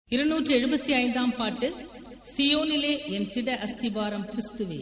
இருநூற்றி எழுபத்தி ஐந்தாம் பாட்டு சியோனிலே என் திட அஸ்திபாரம் கிறிஸ்துவே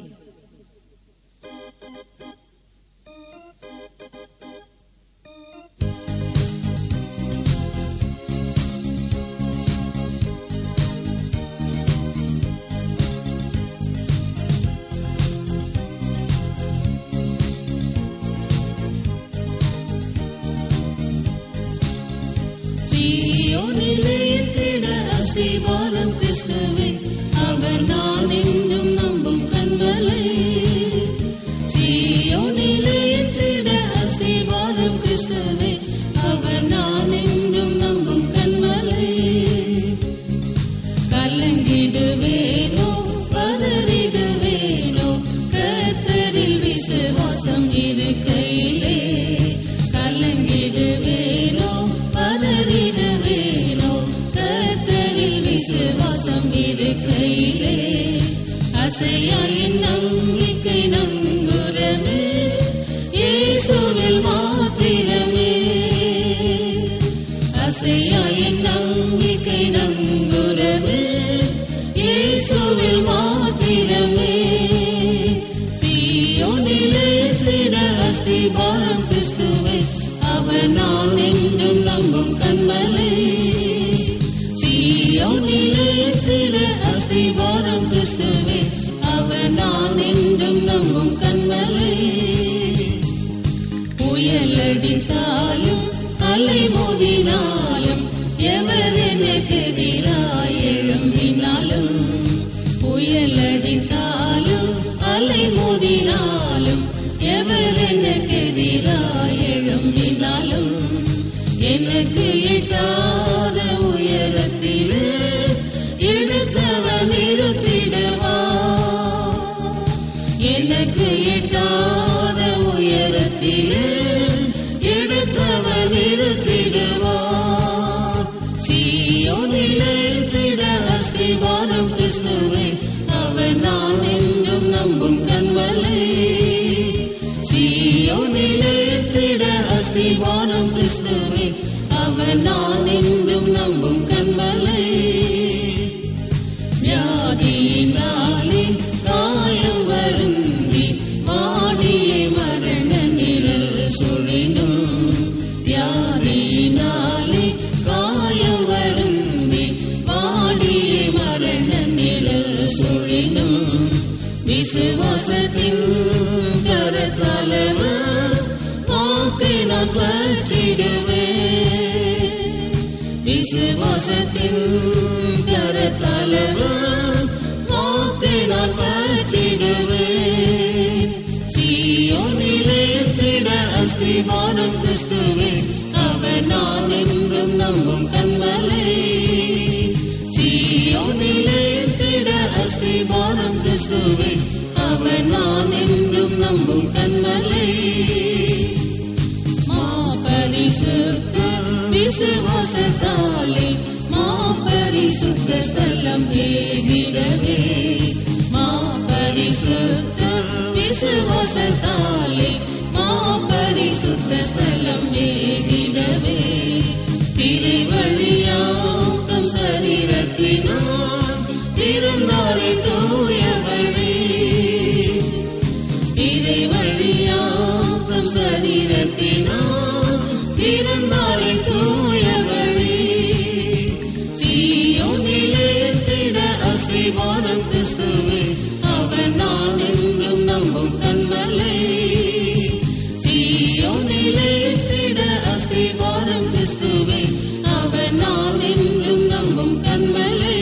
சீயோனிலே திட அஸ்திவாரம் கிறிஸ்துவே அவர் நான் என்றும் நம்பும் கண்மலை சீயோனிலே திட அஸ்திவாரம் கிறிஸ்துவே அவர் நான் என்றும் நம்பும் கண்மலை கலங்கிடுவேனோ பதறிடுவேனோ கத்தரில் விசுவாசம் இருக்கையிலே கலங்கிடுவேனோ பதறிடுவேனோ கத்தரில் விசுவாசம் இருக்கையிலே அசையாயின் நம்பிக்கை நங்குரமே இயேசுவில் மாத்திரமே அசையாயின் நம்பிக்கை நங்குரமே இயேசுவில் மாத்திரமே சீயோனிலே திட அஸ்திபாரம் கிறிஸ்துவை அவர் நான் என்றும் நம்பும் கண்மலை சீயோனிலே திட அஸ்திபாரம் கிறிஸ்துவை அவர் நான் என்றும் நம்பும் கண்மலை புயலடித்தாலும் அலை மோதினாலும் எவர் எனக்கு எதிராய் எழும்பினாலும் புயலடித்தாலும் அலை மோதினாலும் எவர் எனக்கு எதிராய் எழும்பினாலும் எனக்கு எட்டாத உயரத்தில் எடுத்தவன் இருத்திடுவா எனக்கு எட்டாத உயரத்தில் எடுத்தவன் இருத்திடுவார் சீயோனிலே திட அஸ்திவாரம் கிறிஸ்துவே அவன் நான் என்றும் நம்பும் கண்மலை சீயோனிலே திட அஸ்திவாரம் கிறிஸ்துவே அவன் நான் என்றும் நம்பும் கண்மலை வியாதியினாலே காயம் வருந்தி வாடிய மரண நிழல் சுழினும் வியாதியினாலே காயம் வருந்தி வாடிய மரண நிழல் சுழினும் விசுவாசத்தின் கரத்தளவு வாக்கை நான் பற்றிடுவேன் விசுவாசத்தின் கரத்தளவு வாக்கை நான் பற்றிடுவேன் சீயோனிலே திட அஸ்திவாரம் கிறிஸ்துவே அவர் நான் என்றும் நம்பும் கண்மலை சீயோனிலே திட அஸ்திவாரம் கிறிஸ்துவே அவர் நான் என்றும் நம்பும் கண்மலை மா பரிசுத்த விசுவாசத்தாலே மா பரிசுத்த ஸ்தலம் ஏகிடவே மா பரிசுத்த விசுவாசத்தாலே மா பரிசுத்த ஸ்தலம் ஏகிடவே திருவழியாக்கும் சரீரத்தினால் திருந்தாரை தூயவழி இதை வழியாக்கும் சரீரத்தினால் திறந்தாரை தூய வழி சீயோனிலே திட அஸ்திவாரம் கிறிஸ்துவே அவன் நான் என்றும் நம்பும் கண்மலை சீயோனிலே திட அஸ்திவாரம் கிறிஸ்துவே அவன் நான் என்றும் நம்பும் கண்மலை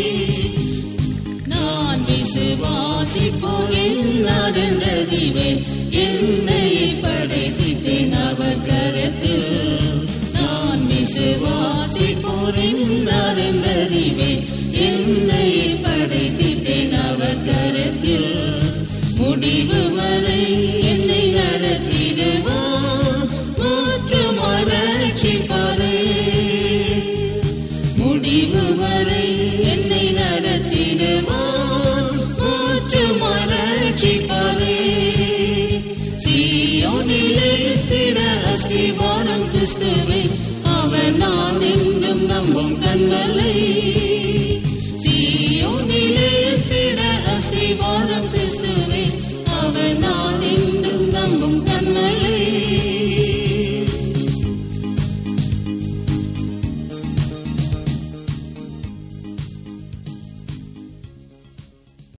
நான் விசுவாசிப்போன் நடந்தறிவேன் என்னை படைத்திட்டேன் அவர் கரத்தில் நான் விசுவாசிப்போன் நடந்தறிவேன் என்னை படைத்திட்டேன் அவர் கரத்தில் முடிவு வரை என்னை நடத்திடுவார் மாற்றும் ரட்சிப்பாரே முடிவு வரை என்னை நடத்திடுவார் மாற்றும் ஆராய்ச்சிப்பாரே சீயோனிலே திட அஸ்திவாரம் கிறிஸ்துவே அவன் நான் என்றும் நம்பும் கண்மலை பாரம் கிறிஸ்து